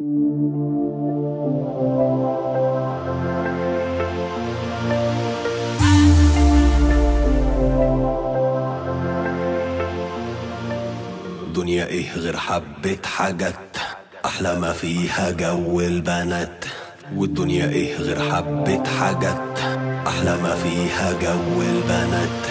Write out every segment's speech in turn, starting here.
دنيا ايه غير حبة حاجات احلى ما فيها جو البنات والدنيا ايه غير حبة حاجات احلى ما فيها جو البنات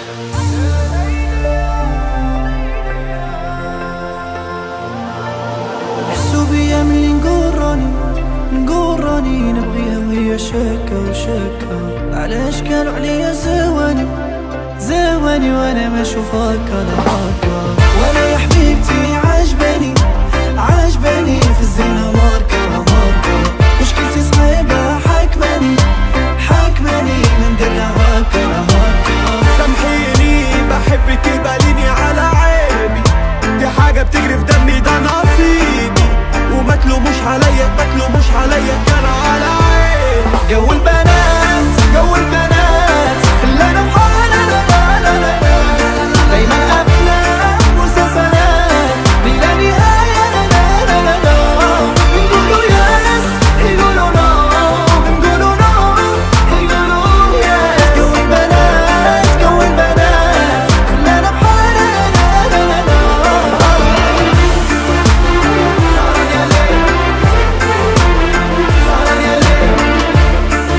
حسوا بيا ملي نقول راني نقول راني نبغيها وهي شاكة وشاكة علاش قالوا عليا زواني زواني وانا ما اشوف هكا لا هكا وانا يا حبيبتي عجباني عجباني في الزينة ماركة ماركة مشكلتي صعيبة حاكماني حاكماني من درها هكا لا هكا سامحيني بحبك باليني على عيبي دي حاجة بتجري في دمي ده نصيبي وما تلوموش عليا ما تلوموش عليا كان على عيبي جو البنات جو البنات خلانا بحالنا لا لا لا لا لا دايما افلام مسلسلات بلا نهايه لا لا لا لا لا نقولوا يس يقولوا نو نقولوا نو يقولوا يس جو البنات جو البنات خلانا بحالنا لا لا لا لا يا ليل يا ليل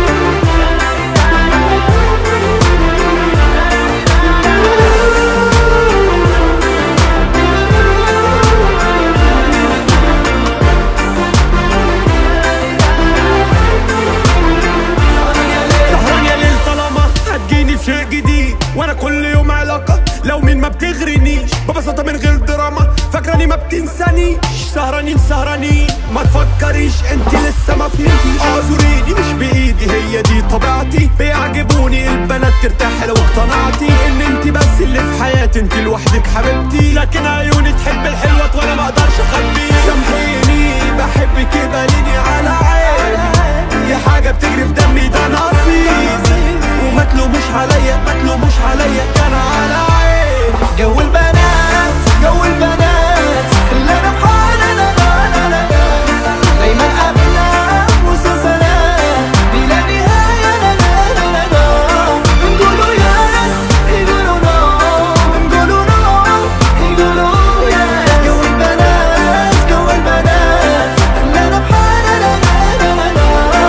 سهران يا ليل طالما هتجيني في شيء جديد وانا كل يوم علاقة لو مين ما بتغرنيش ببساطة من غير دراما فاكراني ما بتنسانيش سهرانين سهرانين ما تفكريش انت لسه ما فهمتيش اعذريني مش بايدي هي دي طبيعتي بيعجبوني البنات ترتاح لو اقتنعتي ان انت بس اللي في حياتي انت لوحدك حبيبتي لكن عيوني تحب الحلوة وانا ما اقدرش اخبيه سامحيني بحبك باليني على عيني دي حاجة بتجري في دمي ده نصيبي وما تلوموش عليا ما تلوموش عليا كان على عيني جو البنات جو البنات خلانا بحالنا لا لا لا لا دايما افلام مسلسلات بلا نهايه لا لا لا لا لا نقولوا يس يقولوا نو نقولوا نو يقولوا يس جو البنات جو البنات خلانا بحالنا لا لا لا لا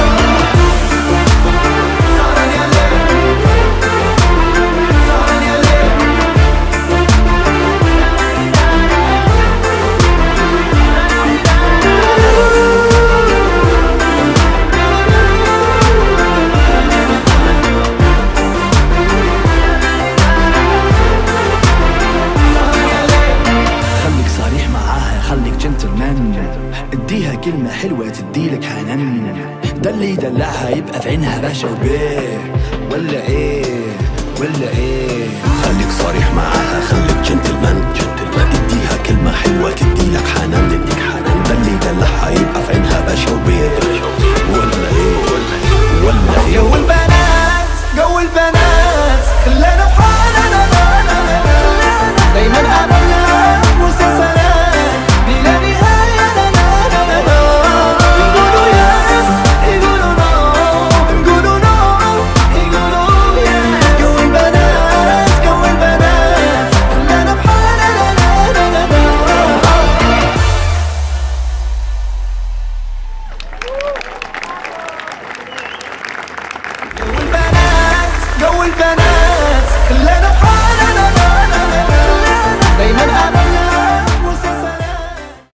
سهران يا ليل سهران يا ليل خليك صريح معاها خليك جنتلمان اديها كلمة حلوة تديلك حنان ده اللي يدلعها يبقى في عينها باشا وبيه ولا ايه ولا ايه خليك صريح معاها خليك جنتلمان جنتلمان اديها كلمة حلوة تديلك حنان تديك حنان